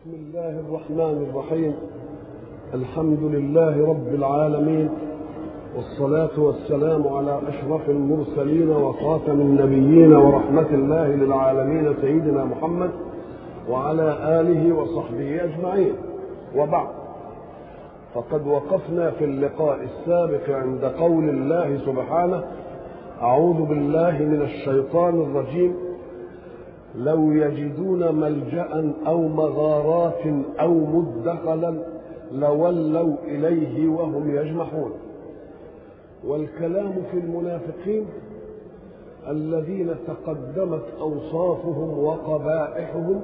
بسم الله الرحمن الرحيم الحمد لله رب العالمين والصلاة والسلام على أشرف المرسلين وخاتم النبيين ورحمة الله للعالمين سيدنا محمد وعلى آله وصحبه أجمعين وبعد فقد وقفنا في اللقاء السابق عند قول الله سبحانه أعوذ بالله من الشيطان الرجيم لو يجدون ملجا او مغارات او مدخلا لولوا اليه وهم يجمحون والكلام في المنافقين الذين تقدمت اوصافهم وقبائحهم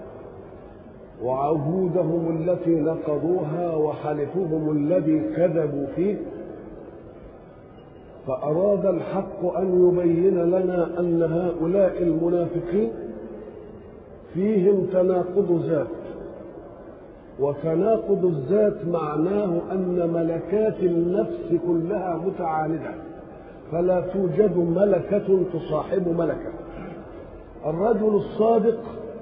وعهودهم التي نقضوها وحلفهم الذي كذبوا فيه فاراد الحق ان يبين لنا ان هؤلاء المنافقين فيهم تناقض ذات وتناقض الذات معناه ان ملكات النفس كلها متعانده فلا توجد ملكه تصاحب ملكه الرجل الصادق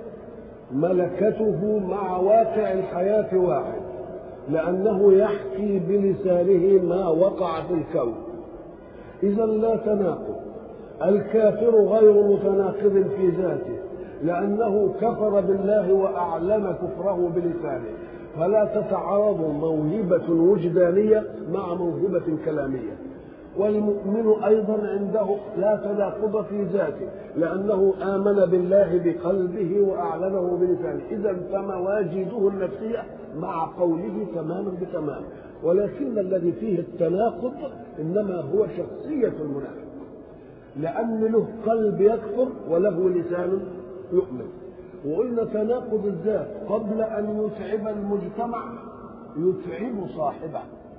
ملكته مع واقع الحياه واحد لانه يحكي بلسانه ما وقع في الكون اذا لا تناقض الكافر غير متناقض في ذاته لأنه كفر بالله وأعلن كفره بلسانه فلا تتعارض موهبة وجدانية مع موهبة كلامية والمؤمن أيضا عنده لا تناقض في ذاته لأنه آمن بالله بقلبه وأعلنه بلسانه إذا فمواجده النفسية مع قوله تماما بتمام ولكن الذي فيه التناقض إنما هو شخصية المنافق لأن له قلب يكفر وله لسان يؤمن وقلنا تناقض الذات قبل ان يتعب المجتمع يتعب صاحبه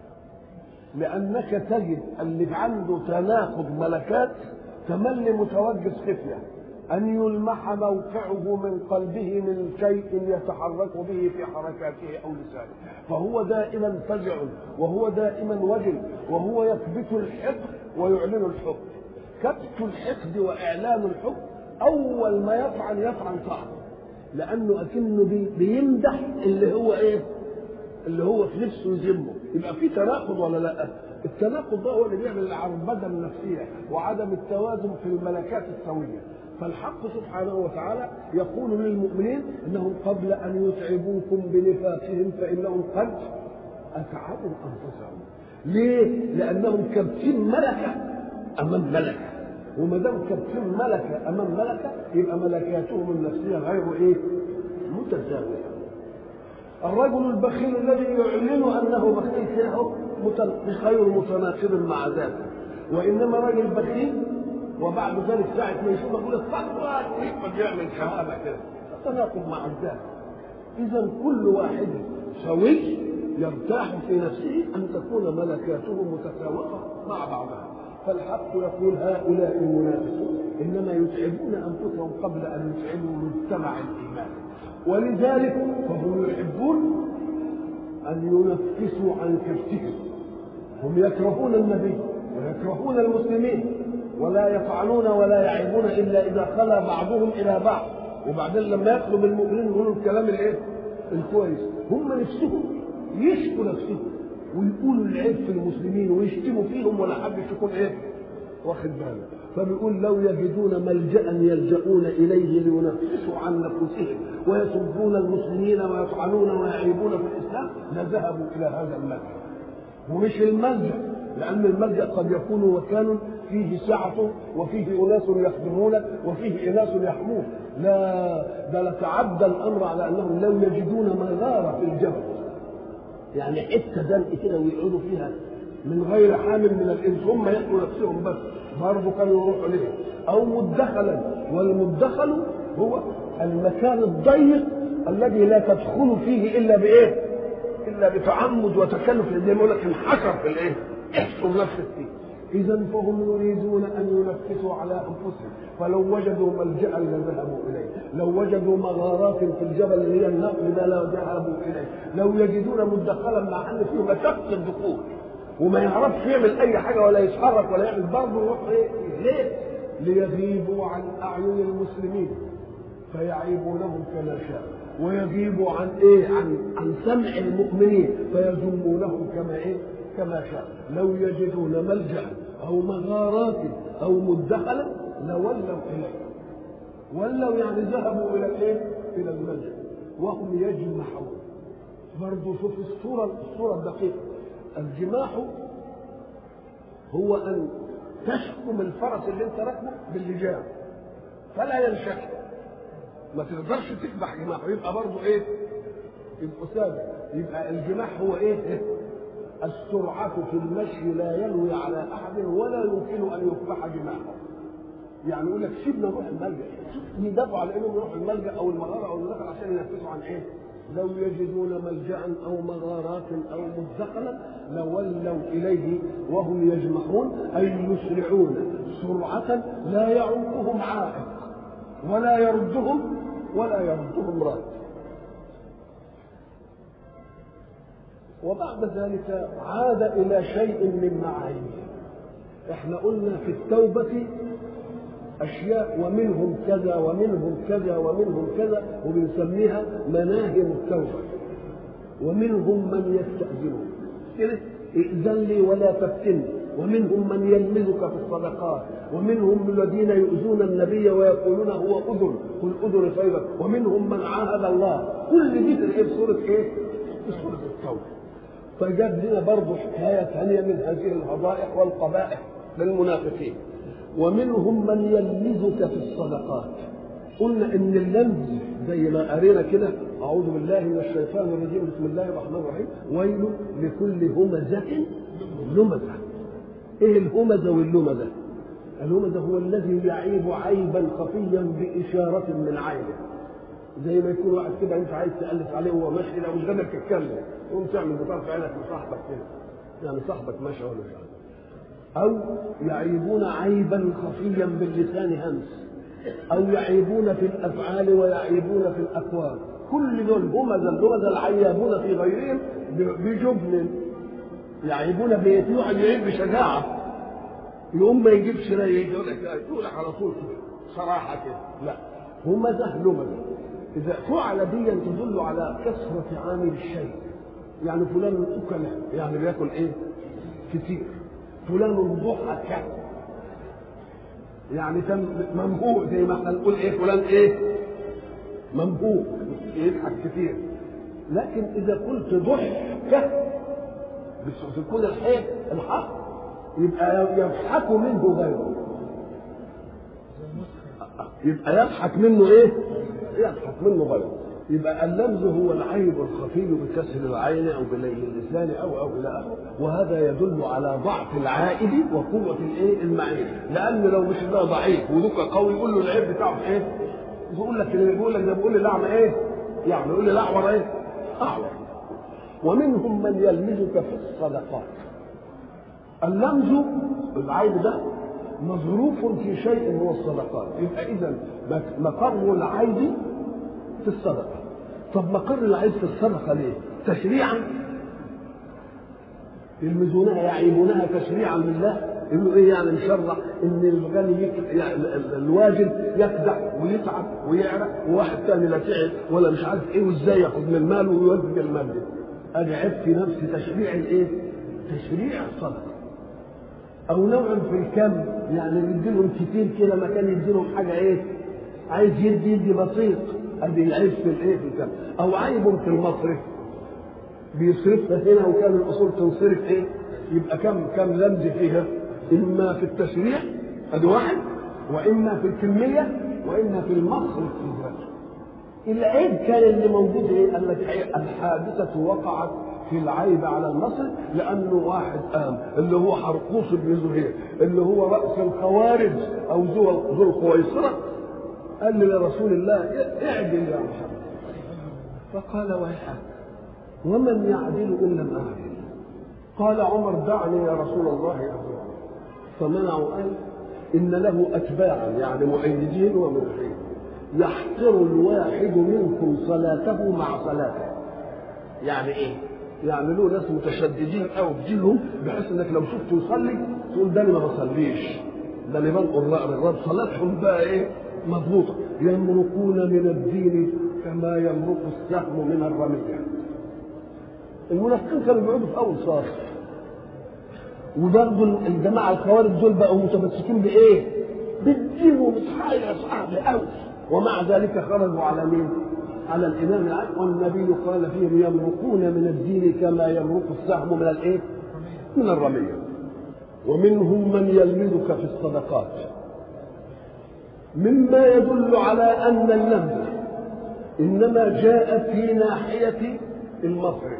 لانك تجد اللي عنده تناقض ملكات تملي متوجس خفيه ان يلمح موقعه من قلبه من شيء يتحرك به في حركاته او لسانه فهو دائما فزع وهو دائما وجل وهو يكبت الحقد ويعلن الحب كبت الحقد واعلان الحب اول ما يطعن يطعن صعب لانه اكنه بي بيمدح اللي هو ايه اللي هو في نفسه يذمه يبقى في تناقض ولا لا التناقض ده هو اللي بيعمل العربده النفسيه وعدم التوازن في الملكات السويه فالحق سبحانه وتعالى يقول للمؤمنين انهم قبل ان يتعبوكم بنفاقهم فانهم قد اتعبوا انفسهم ليه؟ لانهم كابتين ملكه امام ملكه وما دام كابتين ملكه امام ملكه يبقى ملكاتهم النفسيه غير ايه؟ متساويه. الرجل البخيل الذي يعلن انه بخيل كده مش غير متناقض مع ذاته وانما رجل بخيل وبعد ذلك ساعة ما يشوف يقول استغفر يحمد يعمل شهامة كده تناقض مع الذات إذا كل واحد سوي يرتاح في نفسه أن تكون ملكاته متساوية مع بعضها فالحق يقول هؤلاء المنافقون انما يتعبون انفسهم قبل ان يتعبوا مجتمع الايمان ولذلك فهم يحبون ان ينفسوا عن كفتهم هم يكرهون النبي ويكرهون المسلمين ولا يفعلون ولا يعيبون الا اذا خلا بعضهم الى بعض وبعدين لما يطلب المؤمنين يقولوا الكلام الايه؟ الكويس هم نفسهم يشكوا نفسهم ويقولوا العيب في المسلمين ويشتموا فيهم ولا حد يكون ايه واخد باله فبيقول لو يجدون ملجا يلجؤون اليه لينفسوا عن نفوسهم ويسبون المسلمين ويطعنون ويعيبون في الاسلام لذهبوا الى هذا الملجا ومش الملجا لان الملجا قد يكون مكان فيه سعه وفيه اناس يخدمون وفيه اناس يحمون لا ده لتعدى الامر على انهم لو يجدون مغاره في الجبل يعني حته دلق كده ويقعدوا فيها من غير حامل من الانس هم ياكلوا نفسهم بس برضه كانوا يروحوا ليه او مدخلا والمدخل هو المكان الضيق الذي لا تدخل فيه الا بايه؟ الا بتعمد وتكلف زي ما يقول لك انحشر في الايه؟ احصر نفسك فيه إذا فهم يريدون أن ينفسوا على أنفسهم فلو وجدوا ملجأ لذهبوا إليه لو وجدوا مغارات في الجبل اللي هي النقل ده لذهبوا إليه لو يجدون مدخلا مع أن فيه مشقة الدخول وما يعرفش يعمل أي حاجة ولا يتحرك ولا يعمل برضه يروح إيه؟ ليه؟ ليغيبوا عن أعين المسلمين فيعيبونهم كما شاء ويغيب عن ايه عن عن سمع المؤمنين فيذمونهم كما ايه كما شاء لو يجدون ملجا او مغارات او مدخلا لولوا اليه ولوا يعني ذهبوا الى الايه الى الملجا وهم يجمحون برضه شوف الصوره الصوره الدقيقه الجماح هو ان تشكم الفرس اللي انت راكبه باللجام فلا ينشكل ما تقدرش تكبح جماحه يبقى برضه ايه يبقى ثابت يبقى الجماح هو ايه السرعة في المشي لا يلوي على أحد ولا يمكن أن يكبح جماحه يعني يقول لك سيبنا نروح الملجأ يدافعوا على انهم يروحوا الملجأ او المغارة او المدخل عشان ينفذوا عن ايه؟ لو يجدون ملجأ او مغارات او مدخلا لولوا اليه وهم يجمحون اي يسرعون سرعة لا يعوقهم عائق ولا يردهم ولا يردهم راد وبعد ذلك عاد الى شيء من معانيه احنا قلنا في التوبه اشياء ومنهم كذا ومنهم كذا ومنهم كذا وبنسميها مناهم التوبه ومنهم من يستاذنون كده ائذن لي ولا تفتني ومنهم من يلمزك في الصدقات ومنهم الذين يؤذون النبي ويقولون هو اذن قل اذن خيرا ومنهم من عاهد الله كل دي في في سوره ايه؟ في سوره التوبه فجاب لنا برضه حكايه ثانيه من هذه الفضائح والقبائح للمنافقين ومنهم من يلمزك في الصدقات قلنا ان اللمز زي ما قرينا كده اعوذ بالله من الشيطان الرجيم بسم الله الرحمن الرحيم ويل لكل همزه لمزه ايه الهمزه واللمزه الهمزه هو الذي يعيب عيبا خفيا باشاره من عينه زي ما يكون واحد كده انت عايز تالف عليه وهو ماشي لو مش قادر تتكلم تقوم تعمل بطرف عينك لصاحبك كده يعني صاحبك ماشي ولا مش عارف أو يعيبون عيبا خفيا باللسان همس أو يعيبون في الأفعال ويعيبون في الأقوال كل دول همزة الهمزة العيابون في غيرهم بجبن يعيبون بيت واحد يعيب بشجاعة يقوم ما يجيبش لا يقول لك يقول لك على طول كده صراحة كده لا همزة لمزة إذا فعل دي تدل على كثرة عامل الشيء يعني فلان أكل يعني بياكل إيه؟ كتير فلان ضحك يعني كان ممهوء زي ما احنا نقول ايه فلان ايه ممهوء يضحك كتير لكن اذا قلت ضحك بتكون الحق الحق يبقى يضحك منه غيره يبقى يضحك منه ايه يضحك منه غيره يبقى اللمز هو العيب الخفي بكسر العين او بلي اللسان او او الى اخره وهذا يدل على ضعف العائد وقوه الايه المعين لان لو مش ده ضعيف ودك قوي يقول له العيب بتاعه ايه يقول لك يقول لك ده بيقول لي الاعمى ايه يعني يقول لي الاعور ايه اعور ومنهم من يلمزك في الصدقات اللمز العيب ده مظروف في شيء من الصدقات يبقى اذا مقر العيب في الصدقة طب مقر العيب في الصدقة ليه تشريعا يلمزونها يعيبونها تشريعا لله يقولوا ايه يعني نشرع ان الغني يعني الواجب يكدح ويتعب ويعرق وواحد ثاني لا تعب ولا مش عارف ايه وازاي ياخد من المال ويوزع المال ده ادي عيب في نفس تشريع الايه؟ تشريع الصدقه او نوع في الكم يعني يديلهم كتير كده ما كان يديلهم حاجه ايه؟ عايز يدي يدي بسيط ادي عيب في الايه في الكم او عيب في المصرف بيصرفها هنا وكان الاصول تنصرف ايه يبقى كم كم لمز فيها اما في التشريع ادي واحد واما في الكميه واما في المصرف في ذاته العيب كان اللي موجود ايه قال لك الحادثه وقعت في العيب على المصرف لانه واحد قام اللي هو حرقوس بن زهير اللي هو راس الخوارج او ذو القويصره قال لرسول الله اعدل يا محمد فقال ويحك ومن يعدل ان لم اعدل قال عمر دعني يا رسول الله أعدل فمنعوا قال ان له اتباعا يعني مؤيدين ومدحين يحقر الواحد منكم صلاته مع صلاته يعني ايه يعني له ناس متشددين قوي في دينهم بحيث انك لو شفته يصلي تقول ده انا ما بصليش ده اللي بنقر الرب صلاتهم بقى ايه مضبوطه يمرقون من الدين كما يمرق السهم من الرمية المنافقين كانوا بيقعدوا في أول صف وبرضه الجماعة الخوارج دول بقوا متمسكين بإيه؟ بالدين وبتحايل أصحاب قوي ومع ذلك خرجوا على مين؟ على الإمام العادل والنبي قال فيهم يمرقون من الدين كما يمرق السهم من الإيه؟ من الرمية ومنهم من يلمزك في الصدقات مما يدل على أن اللمز إنما جاء في ناحية المصرف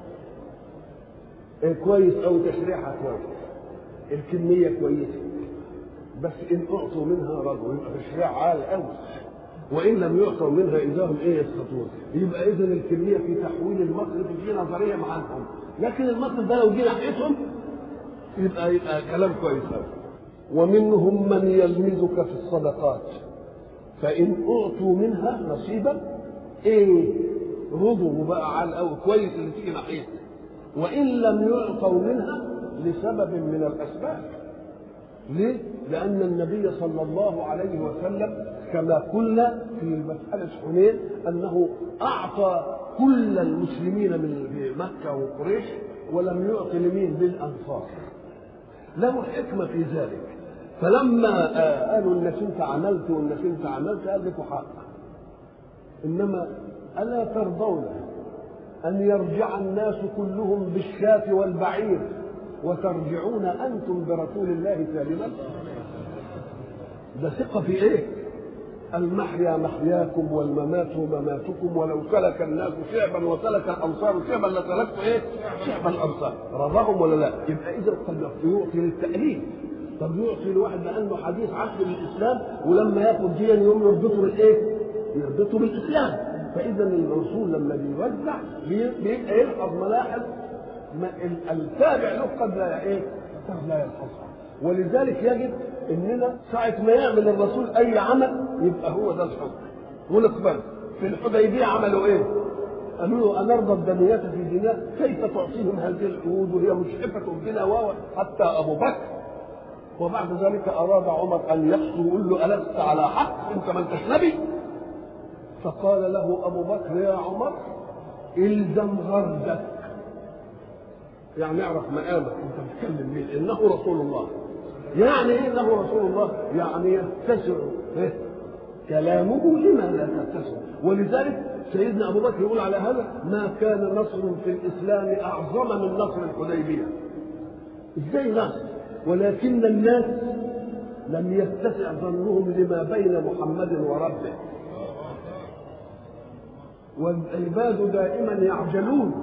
إيه كويس أو تشريحها كويس الكمية كويسة بس إن أعطوا منها رضوا يبقى تشريع عال أوي وإن لم يعطوا منها إذا هم إيه يسقطون يبقى إذا الكمية في تحويل المصرف دي نظرية معاهم لكن المصرف ده لو جه ناحيتهم يبقى يبقى كلام كويس أوي ومنهم من يلمزك في الصدقات فإن أعطوا منها نصيبا إيه رضوا بقى على الأول كويس اللي تيجي ناحيته وإن لم يعطوا منها لسبب من الأسباب ليه؟ لأن النبي صلى الله عليه وسلم كما قلنا في مسألة حنين أنه أعطى كل المسلمين من مكة وقريش ولم يعط لمين للأنصار له حكمة في ذلك فلما قالوا انك انت عملت وانك انت عملت قال لكم حق انما الا ترضون ان يرجع الناس كلهم بالشاة والبعير وترجعون انتم برسول الله سالما ده ثقه في ايه المحيا محياكم والممات مماتكم ولو سلك الناس شعبا وسلك الانصار شعبا لسلكت ايه؟ شعب الانصار رضاهم ولا لا؟ يبقى اذا قد يعطي للتأليف طب يعطي لواحد لانه حديث عهد بالاسلام ولما ياخد دي يوم يربطه بالايه؟ يربطه بالاسلام فاذا الرسول لما بيوزع بيبقى يلحظ ملاحظ التابع له قد لا ايه؟ قد لا يلحظها ولذلك يجب اننا ساعة ما يعمل الرسول اي عمل يبقى هو ده الحكم ونقبل في الحديبية عملوا ايه؟ قالوا له أنرضى الدنيات في دينار كيف تعطيهم هذه العهود وهي مشحفة بنا واو حتى أبو بكر وبعد ذلك أراد عمر أن يقصد ويقول له ألست على حق أنت ما أنتش نبي فقال له أبو بكر يا عمر الزم غرزك يعني اعرف مقامك انت بتتكلم مين انه رسول الله يعني ايه انه رسول الله يعني يتسع إيه؟ كلامه لما لا تتسع ولذلك سيدنا ابو بكر يقول على هذا ما كان نصر في الاسلام اعظم من نصر الحديبيه ازاي نصر ولكن الناس لم يتسع ظنهم لما بين محمد وربه والعباد دائما يعجلون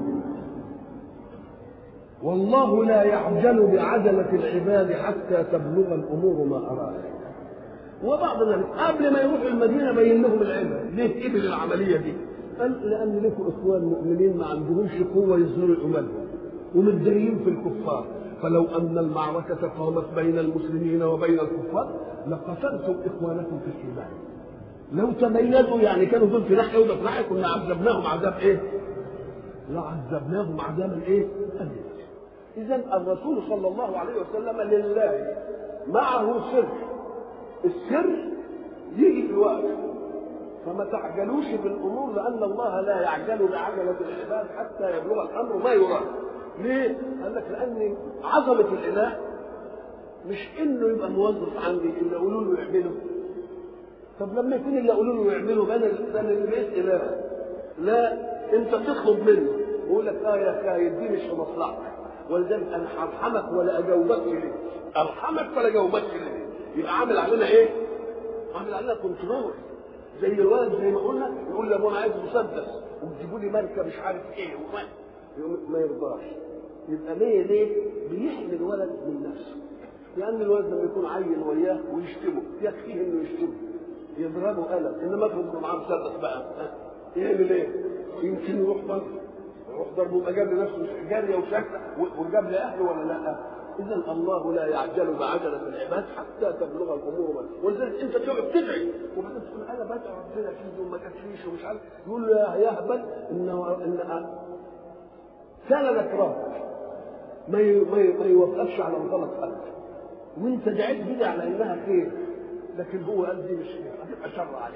والله لا يعجل بعجلة العباد حتى تبلغ الأمور ما أراد وبعض ذلك قبل ما يروح المدينة بين لهم العلم ليه قبل العملية دي قال لأن لكم إخوان مؤمنين ما عندهمش قوة يظهروا أملهم ومتداريين في الكفار فلو أن المعركة قامت بين المسلمين وبين الكفار لقتلتم إخوانكم في الإيمان لو تميزوا يعني كانوا دول في ناحية وده في ناحية كنا عذبناهم عذاب إيه؟ لعذبناهم عذابا إيه؟ أليم إذا الرسول صلى الله عليه وسلم لله معه سر السر يجي في وقت فما تعجلوش بالامور لان الله لا يعجل بعجله العباد حتى يبلغ الامر ما يراد. ليه؟ قال لك لان عظمه الاله مش انه يبقى موظف عندي اللي يقولوا له يعمله. طب لما يكون اللي يقولوا له يعمله ده انا اللي بقيت اله. لا انت تطلب منه يقول لك اه يا كايد دي مش في مصلحتك. ولذلك انا هرحمك ولا اجاوبكش ليه؟ ارحمك ولا اجاوبكش ليه؟ يبقى عامل علينا ايه؟ عامل علينا كنترول زي الولد زي ما قلنا يقول لابونا عايز مسدس وتجيبوا لي ماركه مش عارف ايه وما ما يرضاش يبقى ليه ليه؟ بيحمي الولد من نفسه لان الولد لما يكون عيل وياه ويشتمه يكفيه انه يشتمه يضربه قلم انما افرض معاه مسدس بقى يعمل ايه؟ يمكن يروح بره يروح ضربه يبقى جاب لنفسه جاريه وشكله وجاب لاهله ولا لا؟ اذا الله لا يعجل بعجله العباد حتى تبلغ الامور ولذلك انت تقعد تدعي وبعدين تقول انا بدعي ربنا فيه وما كفيش ومش عارف يقول له يا يهبل ان ان كان لك رب ما ما يوقفش على الغلط ابدا وانت دعيت بدعي على انها خير لكن هو قال دي مش خير هتبقى شر عليك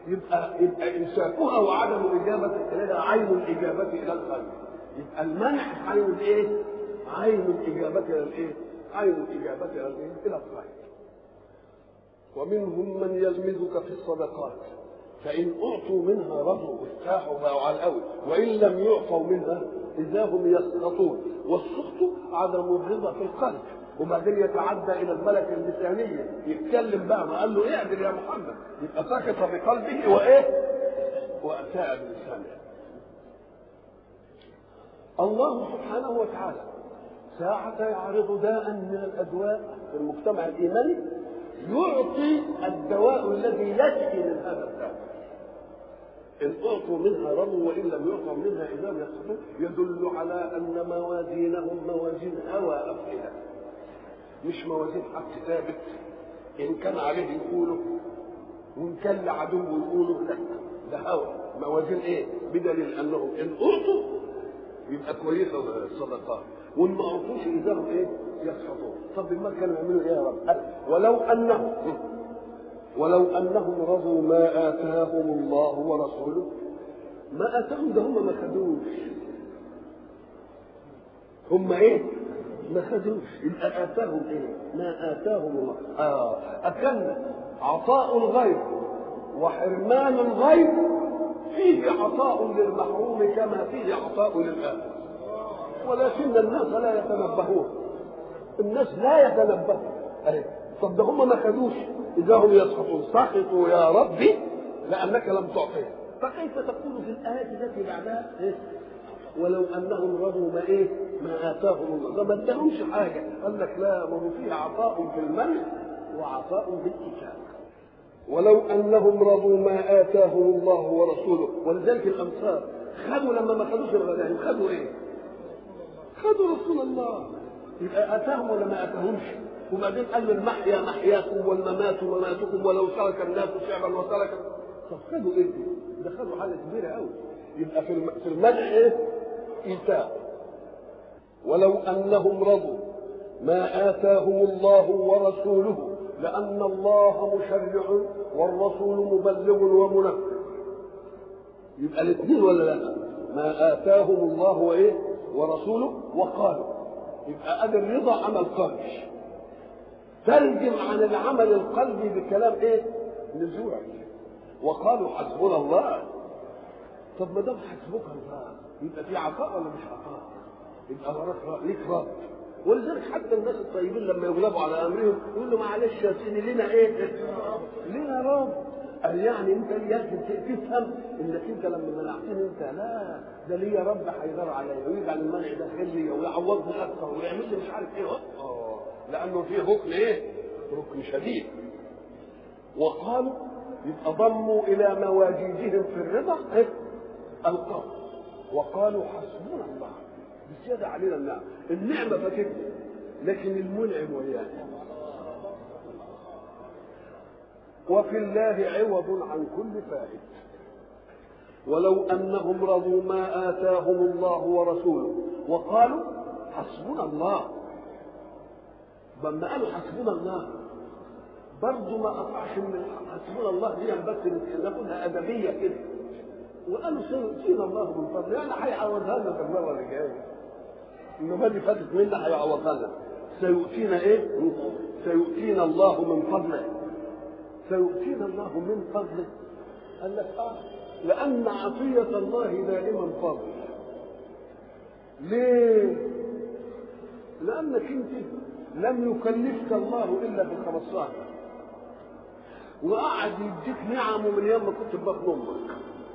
يبقى يبقى امساكها وعدم الاجابه اليها عين الاجابه الى الخير يبقى المنع عين الايه؟ عين الاجابه الى الايه؟ عين الاجابه الى الايه؟ الى الخير ومنهم من يلمزك في الصدقات فإن أعطوا منها رضوا وارتاحوا بقوا على الأول وإن لم يعطوا منها إذا هم يسقطون والسخط عدم الرضا في القلب وبعدين يتعدى إلى الملكة اللسانية يتكلم بقى ما قال له اعدل يا محمد يبقى سكت بقلبه وإيه؟ وأساء بلسانه الله سبحانه وتعالى ساعة يعرض داء من الأدواء في المجتمع الإيماني يعطي الدواء الذي يشفي من هذا الداء إن أعطوا منها رضوا وإن لم يعطوا منها إذا هم يسقطون يدل على أن موازينهم موازين هوى أفئدة مش موازين حق ثابت إن كان عليه يقوله وإن كان لعدو يقوله لا ده هوى موازين إيه؟ بدليل أنهم إن أعطوا يبقى كويسة الصدقات وإن ما أعطوش إذا هم إيه؟ يسقطون طب ما كانوا يعملوا إيه يا رب؟ ولو أنهم ولو انهم رضوا ما اتاهم الله ورسوله ما اتاهم ده هم ما خدوش هم ايه ما خدوش يبقى اتاهم ايه ما اتاهم الله اه اكلنا عطاء الغير وحرمان الغير فيه عطاء للمحروم كما فيه عطاء للآخر ولكن الناس لا يتنبهون الناس لا يتنبهون أيه. طب ده هم ما خدوش إذا هم يسقطون سقطوا يا ربي لأنك لم تعطيهم فكيف تقول في الآيات التي بعدها إيه؟ ولو أنهم رضوا ما إيه ما آتاهم الله ده ما ادهمش حاجة قال لك لا ما هو فيه عطاء في المنع وعطاء بالإيجاب ولو أنهم رضوا ما آتاهم الله ورسوله ولذلك الأمثال خدوا لما ما خدوش الغنائم خدوا إيه؟ خدوا رسول الله يبقى آتاهم ولا ما آتاهمش؟ وبعدين قال المحيا محياكم والممات مماتكم ولو ترك الناس شعبا وترك طب خدوا ايه دي؟ ده خدوا حاجه كبيره قوي يبقى في الم... في المنع ايه؟ ايتاء ولو انهم رضوا ما اتاهم الله ورسوله لان الله مشرع والرسول مبلغ ومنفذ يبقى الاثنين ولا لا؟ ما اتاهم الله وايه؟ ورسوله وقالوا يبقى ادي الرضا عمل قلبي ترجم عن العمل القلبي بكلام ايه؟ نزوع وقالوا حسبنا الله طب ما دام حسبك الله يبقى في عطاء ولا مش عطاء؟ يبقى وراك ليك رب ولذلك حتى الناس الطيبين لما يغلبوا على امرهم يقول له معلش يا سيدي لنا ايه؟ لنا رب قال يعني انت لازم تفهم انك انت لما منعتني انت لا ده ليا رب هيدار عليا ويجعل المنع ده خير ليا ويعوضني اكثر ويعمل لي مش عارف ايه اه لانه فيه ركن ايه؟ ركن شديد وقالوا يبقى ضموا الى مواجيدهم في الرضا إيه؟ القول وقالوا حسبنا الله بزياده علينا النعم النعمه فاتتنا لكن المنعم ويانا وفي الله عوض عن كل فائد ولو انهم رضوا ما اتاهم الله ورسوله وقالوا حسبنا الله لما قالوا حسبنا الله برضه ما قطعش من حسبنا الله دي بس ناخدها ادبيه كده وقالوا سيدنا الله من فضله يعني هيعوضها لنا في المره اللي جايه النبوه دي فاتت منا هيعوضها لنا سيؤتينا ايه؟ سيؤتينا الله من فضله سيؤتينا الله من فضله قال لك اه لان عطيه الله دائما فضل ليه؟ لانك انت لم يكلفك الله الا بالخمسات وقعد يديك نعمه من يوم ما كنت في بطن امك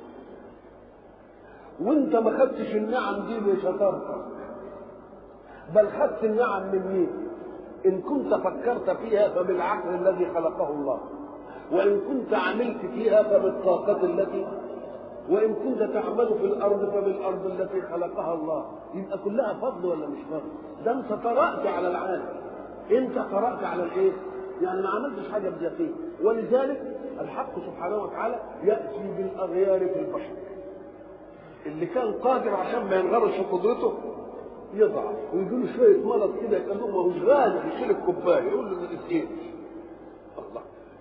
وانت ما خدتش النعم دي بشطارتك بل خدت النعم من مين ان كنت فكرت فيها فبالعقل الذي خلقه الله وان كنت عملت فيها فبالطاقه التي وان كنت تعمل في الارض فبالارض التي خلقها الله يبقى كلها فضل ولا مش فضل ده انت قرات على العالم انت قرات على الايه يعني ما عملتش حاجه بذاتيه ولذلك الحق سبحانه وتعالى ياتي بالاغيار في البشر اللي كان قادر عشان ما ينغرش في قدرته يضعف ويجي له شويه مرض كده يقول له ما هوش غالي يشيل الكوبايه يقول له ايه الله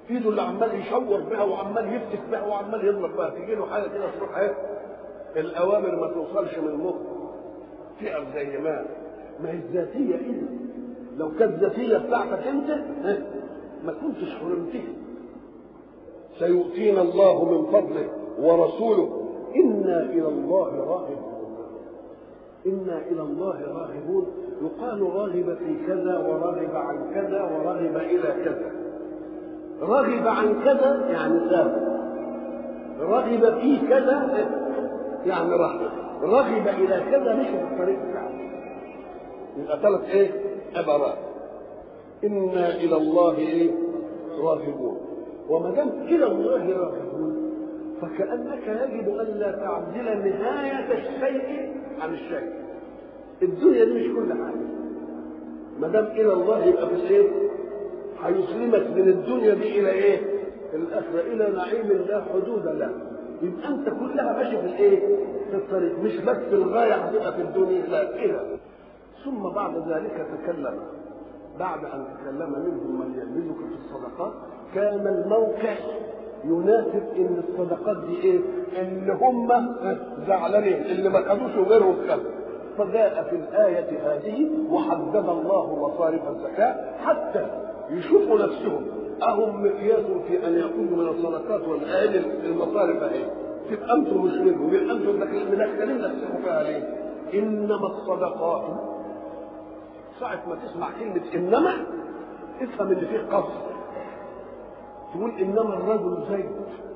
ايده اللي عمال يشور بها وعمال يفتك بها وعمال يضرب بها تيجي له حاجه كده تروح ايه الاوامر ما توصلش من المخ تقف زي ما ما هي الذاتيه ايه لو كانت ذاتيه بتاعتك انت ها، ما كنتش حرمتها سيؤتينا الله من فضله ورسوله انا الى الله راغبون انا الى الله راغبون يقال راغب في كذا ورغب عن كذا ورغب الى كذا رغب عن كذا يعني ساب رغب في كذا يعني رغب رغب الى كذا مش في الطريق بتاعه يبقى ثلاث ايه عبارات انا الى الله ايه راغبون وما دام الى الله راغبون فكانك يجب ان لا تعدل نهايه الشيء عن الشيء الدنيا دي مش كل حاجه ما دام الى الله يبقى في ايه هيسلمك من الدنيا دي الى ايه الاخره الى نعيم لا حدود له يبقى انت كلها ماشي في الايه في الطريق مش بس الغايه هتبقى في الدنيا لا الى ثم بعد ذلك تكلم بعد ان تكلم منهم من يلمزك في الصدقات كان الموقع يناسب ان الصدقات دي ايه اللي هم زعلانين اللي ما خدوش غيرهم خدوا فجاء في الآية هذه وحدد الله مصارف الزكاة حتى يشوفوا نفسهم أهم مقياس في أن يكونوا من الصدقات والآية المصارف أهي تبقى أنتم مش منهم يبقى أنتم مدخلين نفسكم فيها ليه؟ إنما الصدقات ساعة ما تسمع كلمة إنما افهم إن فيه قصر تقول إنما الرجل زيد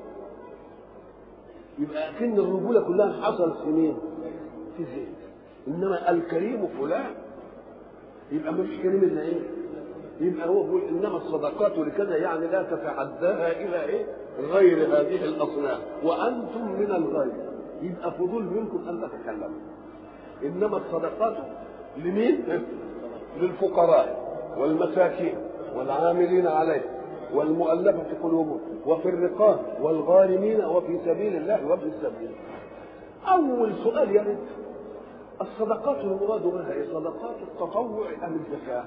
يبقى أكن الرجولة كلها حصلت في مين؟ في زيد انما الكريم فلان يبقى ما فيش كريم الا ايه؟ يبقى هو بيقول انما الصدقات لكذا يعني لا تتعداها الى ايه؟ غير هذه الاصناف وانتم من الغير يبقى فضول منكم ان تتكلموا انما الصدقات لمين؟ للفقراء والمساكين والعاملين عليه والمؤلفة قلوبهم وفي الرقاب والغارمين وفي سبيل الله وابن السبيل أول سؤال يرد الصدقات المراد بها ايه؟ صدقات التطوع ام الزكاه؟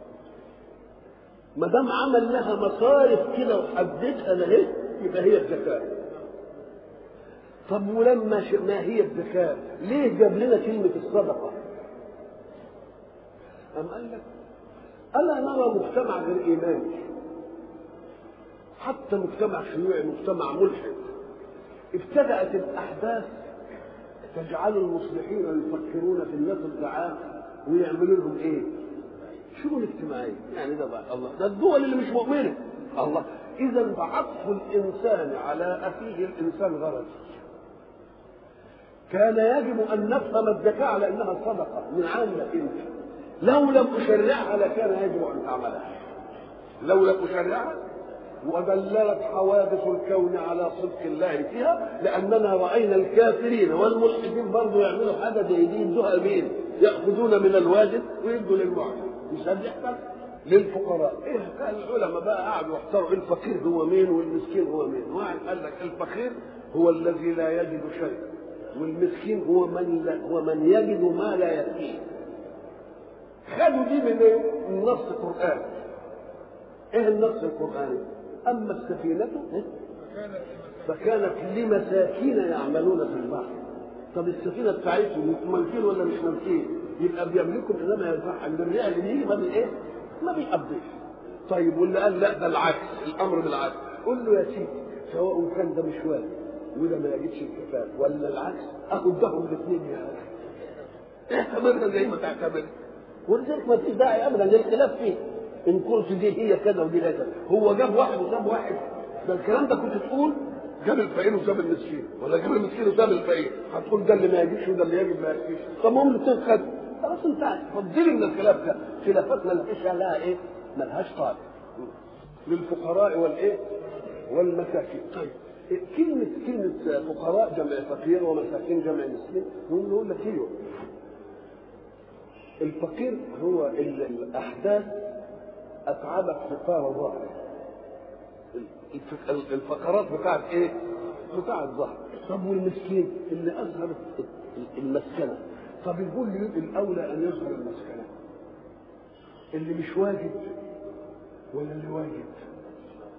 ما دام عمل لها مصارف كده وحددها لها يبقى هي الزكاه. طب ولما ش... ما هي الزكاه؟ ليه جاب لنا كلمه الصدقه؟ أم قال لك ألا نرى مجتمع غير إيماني حتى مجتمع شيوعي مجتمع ملحد ابتدأت الأحداث تجعل المصلحين يفكرون في الناس الضعاف ويعملوا لهم ايه؟ شؤون اجتماعيه يعني ده بقى الله ده الدول اللي مش مؤمنه الله اذا فعطف الانسان على اخيه الانسان غرض كان يجب ان نفهم الزكاه على انها صدقه من عامله انت لو لم اشرعها لكان يجب ان تعملها لو لم اشرعها ودللت حوادث الكون على صدق الله فيها لاننا راينا الكافرين والملحدين برضه يعملوا حاجه زي دي يدوها مين؟ ياخذون من الواجب ويدوا للمعجب مش ده بيحصل؟ للفقراء ايه كان العلماء بقى قعدوا يحتاروا الفقير هو مين والمسكين هو مين واحد قال لك الفقير هو الذي لا يجد شيء والمسكين هو من لا هو من يجد ما لا يكفيه خدوا دي من ايه؟ من نص القران ايه النص القراني؟ اما السفينه فكانت لمساكين يعملون في البحر طب السفينه بتاعتهم ملكين ولا مش ملكين؟ يبقى بيملكوا انما ينفع ان الرياء اللي بيجي ما ايه؟ ما بيقضيش طيب واللي قال لا ده العكس الامر بالعكس قول له يا سيدي سواء كان ده مش واجب وده ما يجدش الكفاف ولا العكس اخد دهم الاثنين يا اخي اعتبرها زي ما تعتبر ولذلك ما فيش داعي ابدا للخلاف فيه ان كنت دي هي كذا ودي كذا هو جاب واحد وساب واحد ده الكلام ده كنت تقول جاب الفقير وساب المسكين ولا جاب المسكين وساب الفقير هتقول ده اللي ما يجيش وده اللي يجب ما يجيش طب هم الاثنين خدوا خلاص انتهت فضلي من الخلاف ده خلافات ما لهاش لها ايه؟ ما لهاش طالب للفقراء والايه؟ والمساكين طيب كلمة كلمة فقراء جمع فقير ومساكين جمع مسكين نقول نقول لك ايوه الفقير هو الأحداث أتعبت فقار الظهر الفقرات بتاعت ايه؟ بتاع الظهر طب والمسكين اللي أظهر المسكنة طب يقول لي الأولى أن يظهر المسكنة اللي مش واجد ولا اللي واجد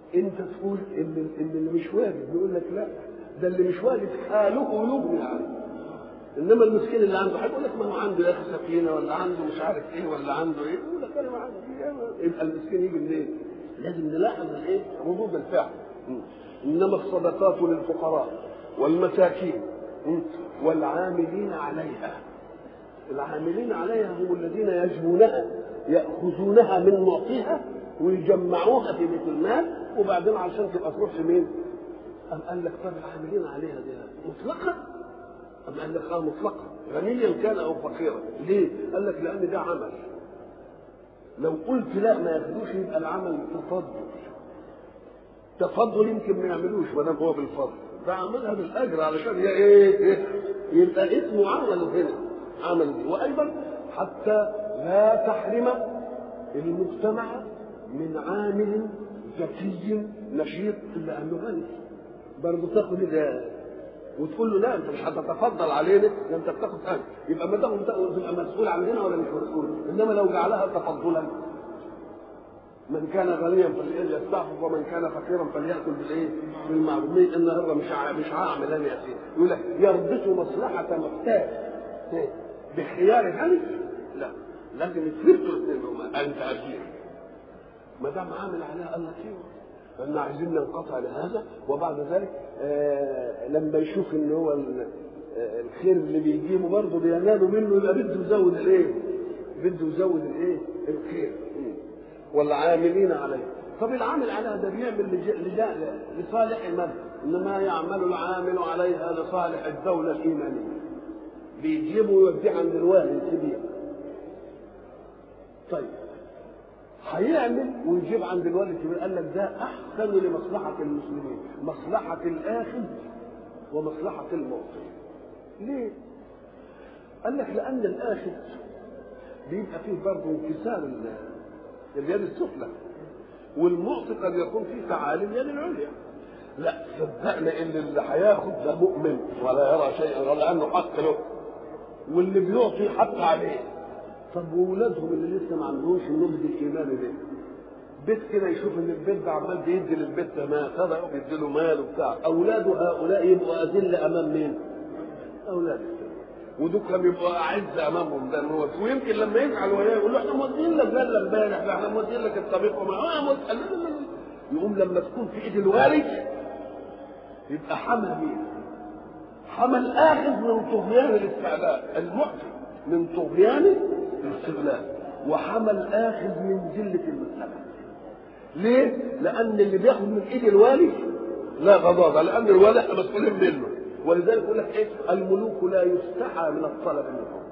انت تقول ان ان اللي مش واجب يقول لك لا ده اللي مش واجب حاله يغني عنه انما المسكين اللي عنده حاجه يقول لك ما هو عنده يا اخي سفينه ولا عنده مش عارف ايه ولا عنده ايه يقول لك انا ما عندي إيه. يبقى المسكين يجي منين؟ لازم نلاحظ الايه؟ ردود الفعل انما الصدقات للفقراء والمساكين والعاملين عليها العاملين عليها هم الذين يجبونها ياخذونها من معطيها ويجمعوها في بيت المال وبعدين عشان تبقى تروح لمين؟ أم قال لك طب العاملين عليها دي مطلقا أم قال لك اه مطلقا غنيا كان او فقيرا ليه؟ قال لك لان ده عمل لو قلت لا ما ياخدوش يبقى العمل تفضل تفضل يمكن ما يعملوش ما دام هو بالفضل ده عملها بالاجر علشان هي ايه, إيه؟ يبقى اسمه عمل هنا عمل دي وايضا حتى لا تحرم المجتمع من عامل ذكي نشيط الا انه غني برضه تاخد ده وتقول له لا انت مش هتتفضل علينا ده انت بتاخد اجر يبقى ما تاخد تبقى مسؤول عننا ولا مش مسؤول انما لو جعلها تفضلا من كان غنيا فليستعفف ومن كان فقيرا فليأكل بالايه؟ بالمعروف النهارده مش مش هعمل انا يا سيدي يقول لك يربط مصلحة محتاج بخيار غني لا لازم يتفرقوا الاثنين هما انت اجير ما دام عامل عليها الله خير فإن عايزين ننقطع لهذا وبعد ذلك آه لما يشوف ان هو الخير اللي بيجيبه برضه بينالوا منه يبقى بده يزود الايه؟ بده يزود الايه؟ الخير والعاملين عليه طب العامل عليها ده بيعمل لصالح من؟ انما يعمل العامل عليها لصالح الدوله الايمانيه بيجيبه ويوديه عند الوالي الكبير طيب هيعمل ويجيب عند الوالد الكبير قال لك ده احسن لمصلحه المسلمين مصلحه الاخذ ومصلحه المعطي ليه قال لك لان الاخذ بيبقى فيه برضه انكسار اليد السفلى والمعطي قد يكون فيه تعالي اليد العليا لا صدقنا ان اللي هياخد ده مؤمن ولا يرى شيئا ولا انه حق له واللي بيعطي حق عليه طب واولادهم اللي لسه ما عندهمش النضج الايماني ده بيت كده يشوف ان البيت ده عمال بيدي للبيت ده مال هذا يقوم يدي له مال وبتاع اولاده هؤلاء يبقوا اذله امام مين؟ اولاده ودول كانوا يبقوا اعز امامهم ده هو ويمكن لما يزعل وياه يقول له احنا مودين لك جله امبارح احنا مودين لك الطبيخ وما يقوم لما تكون في ايد الوالد يبقى حمى مين؟ حمى الاخذ من طغيان الاستعلاء المعطي من طغيان الاستغلال وحمى الاخذ من ذله المجتمع ليه؟ لان اللي بياخد من ايد الوالي لا غضاضه لان الوالي احنا مسؤولين منه ولذلك يقول لك ايه الملوك لا يستحى من الطلب منهم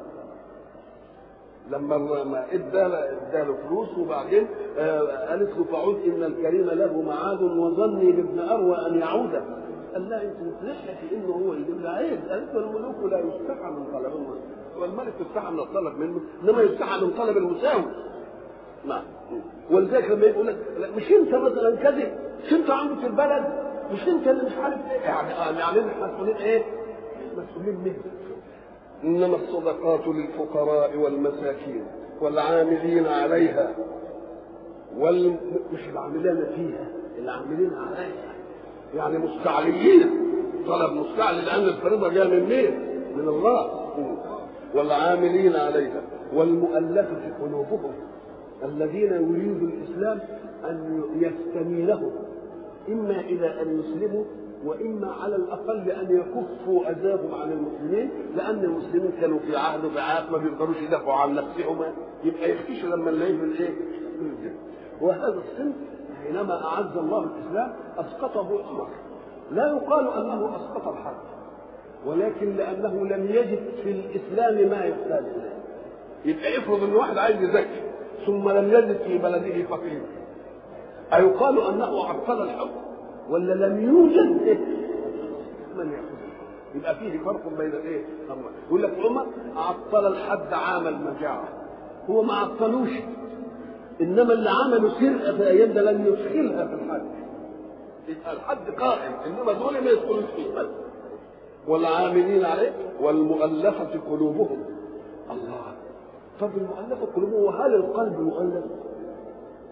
لما ما ادى ادى له فلوس وبعدين آه قالت له فعود ان الكريم له معاد وظني بابن اروى ان يعود قال لا انت متلحى في انه هو يجيب له عيب قالت له الملوك لا يستحى من طلب منهم والملك يستحى من الطلب منه انما يستحى من طلب المساوي نعم ولذلك لما يقول لك مش انت مثلا كذب مش انت عنده في البلد مش انت اللي مش عارف ايه يعني يعني احنا مسؤولين ايه؟ مسؤولين منك انما الصدقات للفقراء والمساكين والعاملين عليها وال مش العاملين فيها العاملين عليها يعني مستعليين طلب مستعلي لان الفريضه جايه من مين؟ من الله والعاملين عليها والمؤلفه قلوبهم الذين يريد الاسلام ان يستميلهم اما الى ان يسلموا واما على الاقل ان يكفوا اذاهم عن المسلمين لان المسلمين كانوا في عهد وبعاد ما بيقدروش يدافعوا عن نفسهم يبقى يخشوا لما نلاقيه من ايه؟ وهذا الصنف حينما اعز الله الاسلام اسقطه عمر لا يقال انه اسقط الحرب ولكن لانه لم يجد في الاسلام ما يحتاج اليه يبقى افرض ان واحد عايز يزكي ثم لم يجد في بلده فقير أيقال أنه عطل الحكم ولا لم يوجد إيه؟ من يأخذ يبقى فيه فرق بين الايه؟ يقول لك عمر عطل الحد عام المجاعة هو ما عطلوش انما اللي عملوا سرقة في ايام ده لم يدخلها في الحد يبقى الحد قائم انما دول ما يدخلوش فيه بس والعاملين عليه والمؤلفة قلوبهم الله طب المؤلفة قلوبهم وهل القلب مؤلف؟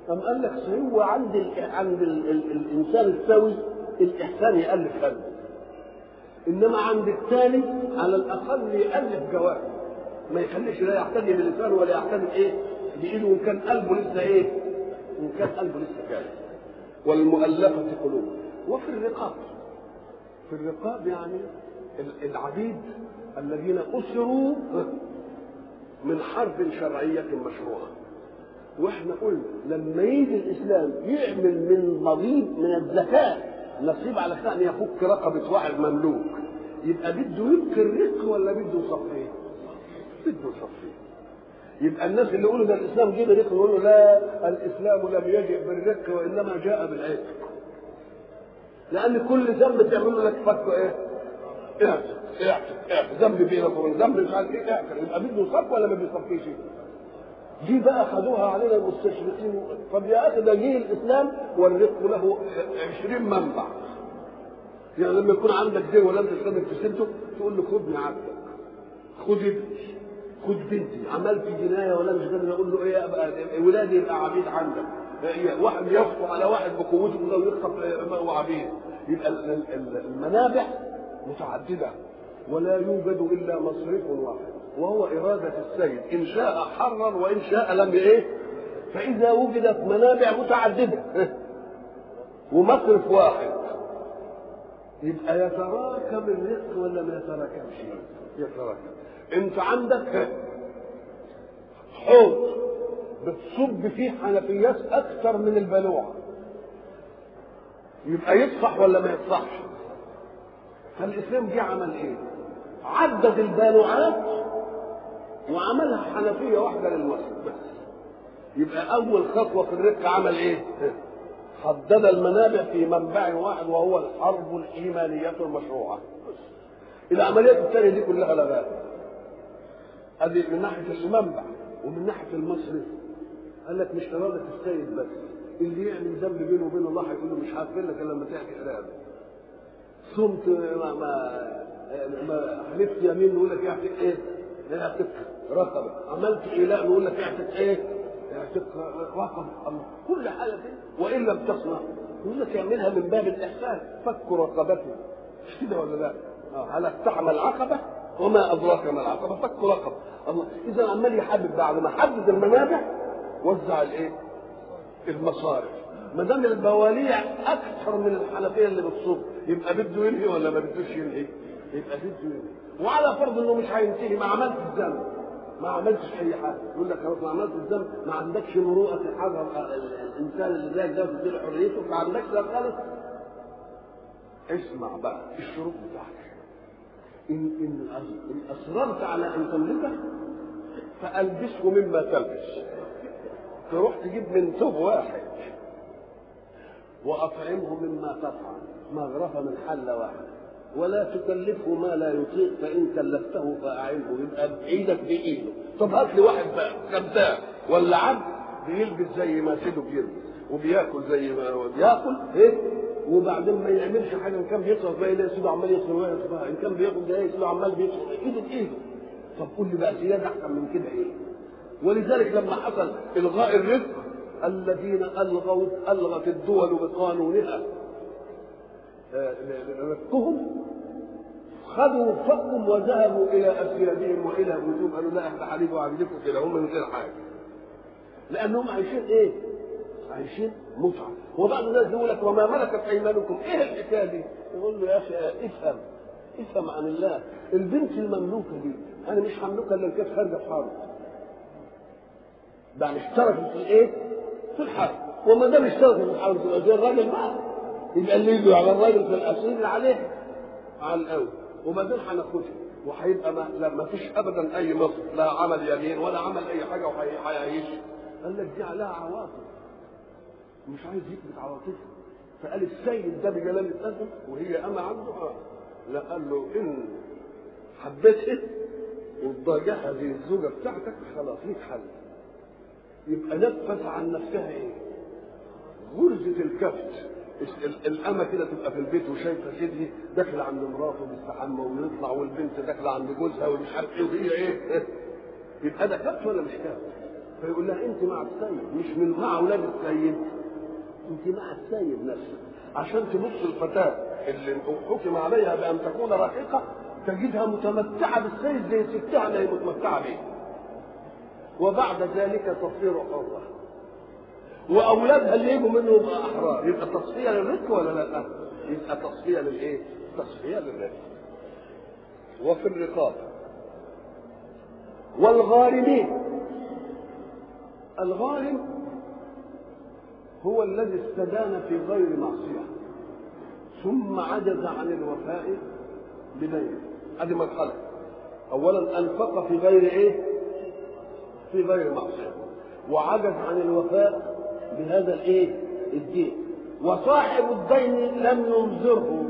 أم قال لك هو عند ال... عند ال... ال... الإنسان السوي الإحسان يألف قلبه إنما عند الثاني على الأقل يألف جوارحه ما يخليش لا يعتدي بلسانه ولا يعتدي بإيه؟ بإيده وإن كان قلبه لسه إيه؟ إن كان قلبه لسه كامل والمؤلفة قلوبهم وفي الرقاب في الرقاب يعني العبيد الذين أسروا من حرب شرعية مشروعة واحنا قلنا لما يجي الاسلام يعمل من ضريب من الزكاه نصيب على ان يفك رقبه واحد مملوك يبقى بده يبقي الرق ولا بده يصفيه؟ بده يصفيه يبقى الناس اللي يقولوا ده الاسلام جه برق يقولوا لا الاسلام لم يجئ بالرق وانما جاء بالعتق لان كل ذنب تعمله لك فك ايه؟ اعتق اعتق اعتق ذنب بينك وبين ذنب مش عارف ايه اعتق يبقى بده يصف ولا ما بيصفيش؟ دي بقى خدوها علينا المستشرقين طب يا اخي ده جه الاسلام والرق له 20 منبع يعني لما يكون عندك دين ولا انت قادر تسده تقول له خد عبدك خد ابني خد بنتي عملت جنايه ولا مش قادر اقول له ايه ابقى ولادي يبقى عبيد عندك واحد يخطو على واحد بقوته كده ويخطف وعبيد يبقى المنابع متعدده ولا يوجد الا مصرف واحد وهو إرادة السيد إن شاء حرر وإن شاء لم إيه فإذا وجدت منابع متعددة ومصرف واحد يبقى يتراكم الرزق ولا ما يتراكمش يتراكم انت عندك حوض بتصب فيه حنفيات اكثر من البلوعه يبقى يصفح ولا ما يصفحش فالاسلام جه عمل ايه عدد البالوعات وعملها حنفية واحدة للمصرف بس يبقى أول خطوة في الرق عمل إيه؟ حدد المنابع في منبع واحد وهو الحرب الإيمانية المشروعة العمليات الثانية دي كلها لغاية ادي من ناحية المنبع ومن ناحية المصرف قال لك مش إرادة السيد بس اللي يعمل ذنب بينه وبين الله هيقول له مش هغفر لك الا لما تحكي إرادة صمت ما ما ما حلفت يمين يقول لك يعطيك ايه؟ يعطيك رقبه عملت ايلاء يقول لك يعطيك ايه؟ يعطيك رقبه الله كل حاجه كده وان لم تصنع يقول لك يعملها من باب الاحسان فك رقبته مش كده ولا لا؟ هل اقتحم العقبه وما ادراك ما العقبه فك رقبه الله اذا عمال يحدد بعد ما حدد المنابع وزع الايه؟ المصارف ما دام البواليع اكثر من الحنفيه اللي بتصب يبقى بده ينهي ولا ما بدوش ينهي؟ يبقى بده ينهي وعلى فرض انه مش هينتهي ما عملتش الذنب ما عملتش اي حاجه يقول لك خلاص ما عملتش الذنب ما عندكش مروءه تحرر الانسان اللي زيك ده وتديله حريته ما عندكش ده خالص اسمع بقى الشروط بتاعتك ان ان ان اصررت على ان تملكه فالبسه مما تلبس تروح تجيب من ثوب واحد واطعمه مما تطعم مغرفه من حله واحده ولا تكلفه ما لا يطيق فان كلفته فاعنه يبقى بايدك بايده طب هات لي واحد بقى كذاب ولا عبد بيلبس زي ما سيده بيلبس وبياكل زي ما هو بياكل ايه وبعدين ما يعملش حاجه ان كان بيصرف بقى يلاقي سيده عمال يصرف ويصرف ان كان بياخد يلاقي سيده عمال بيصرف ايده بايده طب قول لي بقى زياده احسن من كده ايه ولذلك لما حصل الغاء الرزق الذين الغوا الغت الدول بقانونها رزقهم خذوا فقهم وذهبوا الى اسيادهم والى بيوتهم قالوا لا احنا هنيجوا عندكم كده هم من غير حاجه لانهم عايشين ايه؟ عايشين متعه وبعد ذلك يقول لك وما ملكت ايمانكم ايه الحكايه دي؟ يقول له يا اخي افهم افهم عن الله البنت المملوكه دي انا مش هملكها الا ان كانت خارجه في حرب ده اشتركت في الايه؟ في الحرب وما دام اشتركت في الحرب تبقى زي الراجل بقى يبقى اللي يجوا على الراجل في الاسير اللي عليه على الاول وبعدين هناخدها وهيبقى ما, لا ما فيش ابدا اي مصر لا عمل يمين ولا عمل اي حاجه وهيعيش قال لك دي عليها عواطف مش عايز يثبت عواطفها فقال السيد ده بجلال القدر وهي اما عنده اه لا قال له ان حبيتها وتضاجعها زي الزوجه بتاعتك خلاص ليك حل يبقى نفذ عن نفسها ايه؟ غرزه الكبت الأمة كده تبقى في البيت وشايفة سيدي داخلة عند مراته بتستحمى ويطلع والبنت داخلة عند جوزها ومش عارف ايه وهي ايه؟ يبقى ده كبت ولا مش كبت؟ فيقول لها انت مع السيد مش من مع اولاد السيد انت مع السيد نفسه عشان تبص الفتاه اللي حكم عليها بان تكون رقيقه تجدها متمتعه بالسيد زي ستها اللي هي متمتعه به وبعد ذلك تصير حره واولادها اللي يجوا منه يبقى احرار يبقى تصفيه للرزق ولا لا؟ يبقى تصفيه للايه؟ تصفيه للرزق وفي الرقاب والغارمين الغارم هو الذي استدان في غير معصيه ثم عجز عن الوفاء بدينه هذه مرحله اولا انفق في غير ايه في غير معصيه وعجز عن الوفاء بهذا الايه الدين وصاحب الدين لم ينظره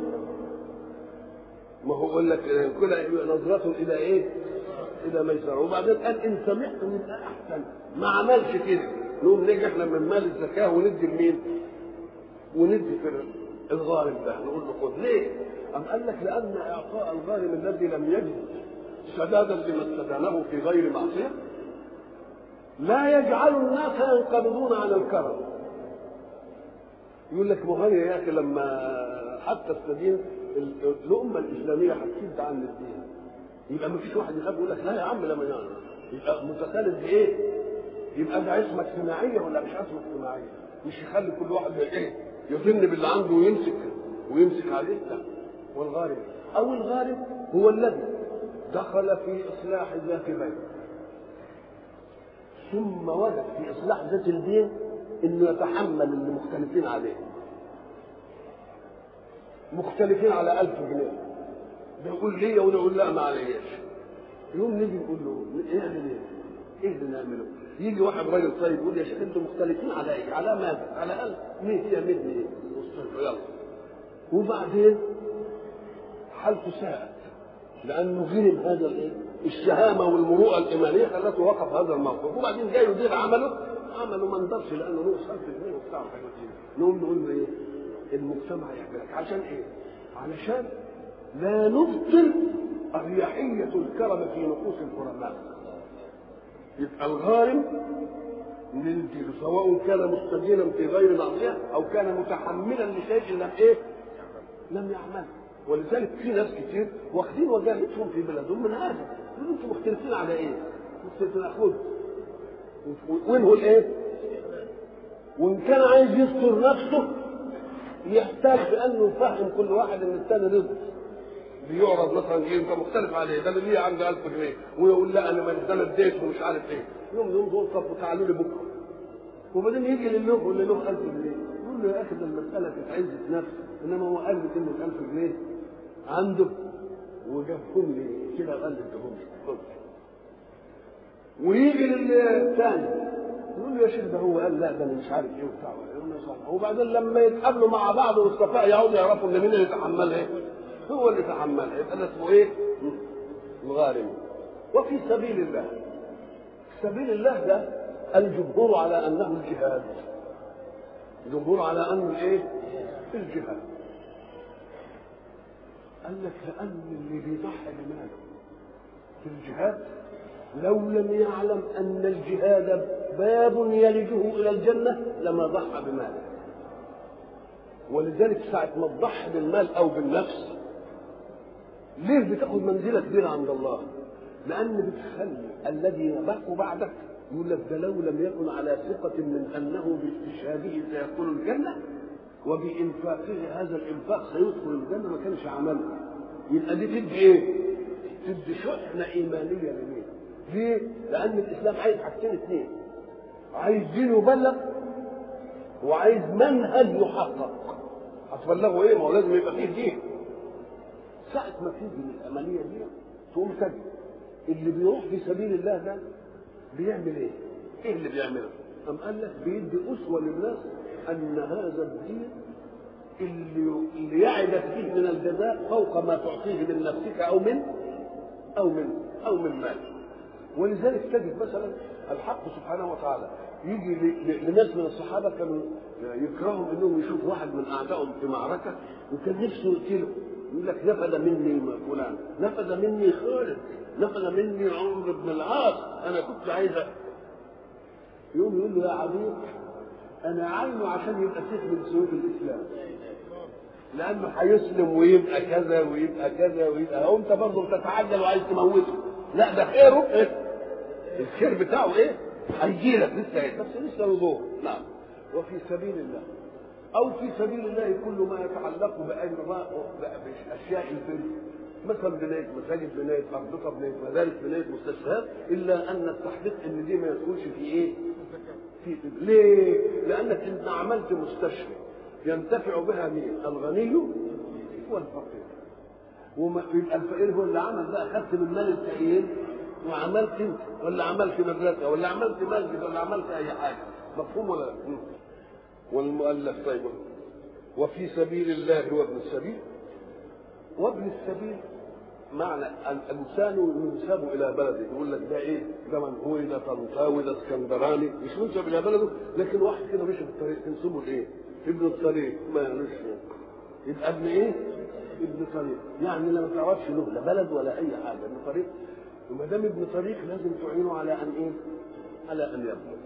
ما هو يقول لك كل نظرة الى ايه الى ميسره وبعدين قال ان سمعتم يبقى احسن ما عملش كده نقوم نيجي احنا من مال الزكاه وندي لمين؟ وندي في الغارم ده نقول له خد ليه؟ أم قال لك لأن إعطاء الغارم الذي لم يجد سدادا لما استدانه في غير معصية لا يجعل الناس ينقبضون عن الكرم يقول لك مهيئ يا أخي لما حتى استدين الأمة الإسلامية هتشد عن الدين يبقى ما فيش واحد يخاف يقول لك لا يا عم لما يعني يبقى متخالف بإيه؟ يبقى ده عصمة اجتماعية ولا مش عصمة اجتماعية؟ مش يخلي كل واحد ايه؟ يظن باللي عنده ويمسك ويمسك عليه لا والغارب او الغارب هو الذي دخل في اصلاح ذات بين ثم وجد في اصلاح ذات البين انه يتحمل اللي مختلفين عليه مختلفين على ألف جنيه ده يقول ليا وده يقول لا ما علياش يوم نيجي نقول له اعمل ايه؟ ايه اللي نعمله؟ يجي واحد راجل طيب يقول يا شيخ انتم مختلفين على ايه؟ على ماذا؟ على ألف مين هي مين ايه؟ يلا وبعدين حالته ساءت لانه غلب هذا الايه؟ الشهامه والمروءه الايمانيه خلته وقف هذا الموقف وبعدين جاي يدير عمله عمله ما انضرش لانه له 1000 جنيه وبتاع وحاجات كده نقوم نقول له ايه؟ المجتمع يحبك عشان ايه؟ علشان لا نبطل أريحية الكرم في نفوس الكرماء يبقى الغارم ندي سواء كان مستدينا في غير معصية أو كان متحملا لشيء لم إيه؟ لم يعمل ولذلك في ناس كتير واخدين وجاهتهم في بلادهم من هذا يقولوا انتم مختلفين على ايه؟ مختلفين خد وين هو الايه؟ وان كان عايز يستر نفسه يحتاج بانه يفهم كل واحد ان الثاني رزق بيعرض مثلا ايه انت مختلف عليه ده اللي ليه عنده 1000 جنيه ويقول لا انا ما انا اديت ومش عارف ايه يوم يوم دول طب تعالوا لي بكره وبعدين يجي لله واللي له 1000 جنيه يقول له يا اخي ده المساله في عزه نفس انما هو قال لي كلمه 1000 جنيه عنده وجابهم لي كده وقال لي ادهم ويجي للثاني يقول له يا شيخ ده هو قال لا ده انا مش عارف ايه وبتاع وبعدين لما يتقابلوا مع بعض والصفاء يعودوا يعرفوا ان مين اللي تحملها ايه هو اللي تحملها يبقى ده اسمه ايه؟ الغارم وفي سبيل الله سبيل الله ده الجمهور على انه الجهاد الجمهور على انه الايه؟ الجهاد قال لك لان اللي بيضحي بماله في الجهاد لو لم يعلم ان الجهاد باب يلجه الى الجنه لما ضحى بماله ولذلك ساعه ما تضحي بالمال او بالنفس ليه بتاخد منزله كبيره عند الله لان بتخلي الذي يبقى بعدك يقول لك ده لو لم يكن على ثقة من أنه باستشهاده سيدخل الجنة وبإنفاقه هذا الإنفاق سيدخل الجنة ما كانش عمله يبقى دي تدي إيه؟ تدي شحنة إيمانية لمين؟ ليه؟ لأن الإسلام عايز حاجتين اثنين عايز دين يبلغ وعايز منهج يحقق هتبلغوا ايه؟ ما هو لازم يبقى فيه دين ساعة ما تيجي العملية دي تقوم تجد اللي بيروح في سبيل الله ده بيعمل ايه؟ ايه اللي بيعمله؟ أم قال لك بيدي أسوة للناس أن هذا الدين اللي اللي يعدك فيه من الجزاء فوق ما تعطيه من نفسك أو من أو من أو من مالك ولذلك تجد مثلا الحق سبحانه وتعالى يجي لناس من الصحابه كانوا يكرهوا انهم يشوفوا واحد من اعدائهم في معركه وكان نفسه يقتله يقول لك نفذ مني فلان نفذ مني خالد نفذ مني عمرو بن العاص انا كنت عايز يقوم يقول له يا عبيد انا عينه عشان يبقى سيف من سيوف الاسلام لانه هيسلم ويبقى كذا ويبقى كذا ويبقى هو انت برضه بتتعجل وعايز تموته لا ده خيره ايه الخير بتاعه ايه هيجي لك لسه إيه؟ بس لسه له دور نعم وفي سبيل الله او في سبيل الله كل ما يتعلق باشياء البر مثلا بنايه مساجد بنايه اربطه بنايه مدارس بنايه مستشفيات الا ان التحقيق ان دي ما يدخلش في ايه؟ في ليه؟ لانك انت عملت مستشفى ينتفع بها مين؟ الغني والفقير وما يبقى الفقير هو اللي عمل بقى خدت من مال الفقير وعملت انت ولا عملت مدرسه ولا عملت مسجد ولا عملت اي حاجه مفهوم ولا لا؟ والمؤلف طيب وفي سبيل الله وابن السبيل وابن السبيل معنى الانسان ينسب الى بلده يقول لك ده ايه؟ ده منهوي ده طنطاوي ده اسكندراني مش ينسب الى بلده لكن واحد كده مشي في الطريق تنسبه لايه؟ ابن الطريق ما مش يبقى ابن ايه؟ ابن طريق يعني لا ما تعرفش له لا بلد ولا اي حاجه ابن طريق وما دام ابن طريق لازم تعينه على ان ايه؟ على ان يبلغ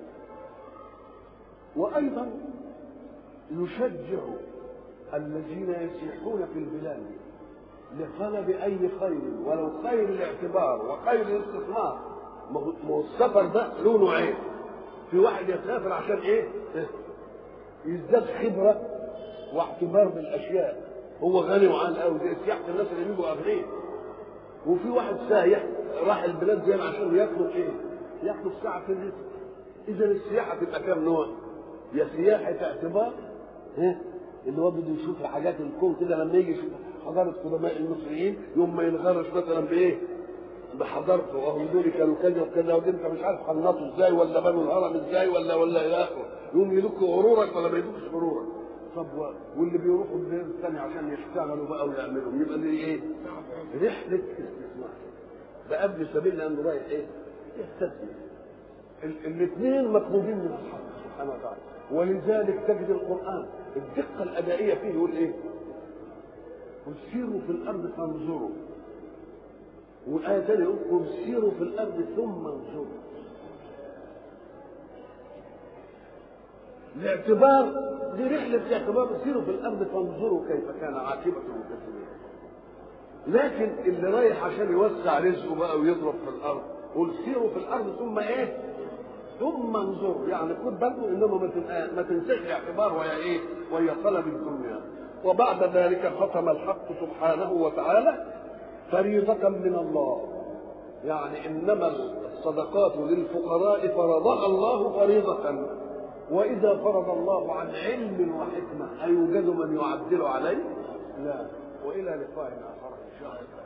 وايضا يشجع الذين يسيحون في البلاد لطلب اي خير ولو خير الاعتبار وخير الاستثمار ما هو السفر ده له نوعين في واحد يسافر عشان ايه؟ يزداد خبره واعتبار بالاشياء هو غني وعال قوي زي سياحه الناس اللي بيجوا اغنياء وفي واحد سايح راح البلاد زي عشان يطلب ايه؟ ياخد ساعه في الرزق اذا السياحه تبقى كام نوع؟ يا سياحه اعتبار ها اللي هو بده يشوف حاجات الكون كده لما يجي يشوف حضاره قدماء المصريين يوم ما ينغرش مثلا بايه؟ بحضارته وهم دول كانوا كذا وكذا ودي انت مش عارف خلطوا ازاي ولا بنوا الهرم ازاي ولا ولا الى اخره يوم يدك غرورك ولا ما يدكش غرورك طب واللي بيروحوا البلاد الثانيه عشان يشتغلوا بقى ويعملوا يبقى دي ايه؟ رحله استثمار ده قبل سبيل لانه رايح ايه؟ يستثمر الاثنين مطلوبين من الحق سبحانه وتعالى ولذلك تجد القران الدقه الادائيه فيه يقول ايه؟ قل سيروا في الارض فانظروا والآية ثانية يقول قل سيروا في الأرض ثم انظروا الاعتبار دي رحلة اعتبار سيروا في الأرض فانظروا كيف كان عاقبة المكذبين لكن اللي رايح عشان يوسع رزقه بقى ويضرب في الأرض قل سيروا في الأرض ثم إيه؟ ثم انظروا يعني خد بالكم انما ما ما تنساش الاعتبار وهي ايه؟ وهي طلب الدنيا وبعد ذلك ختم الحق سبحانه وتعالى فريضة من الله يعني إنما الصدقات للفقراء فرضها الله فريضة وإذا فرض الله عن علم وحكمة أيوجد من يعدل عليه؟ لا وإلى لقاء آخر إن شاء الله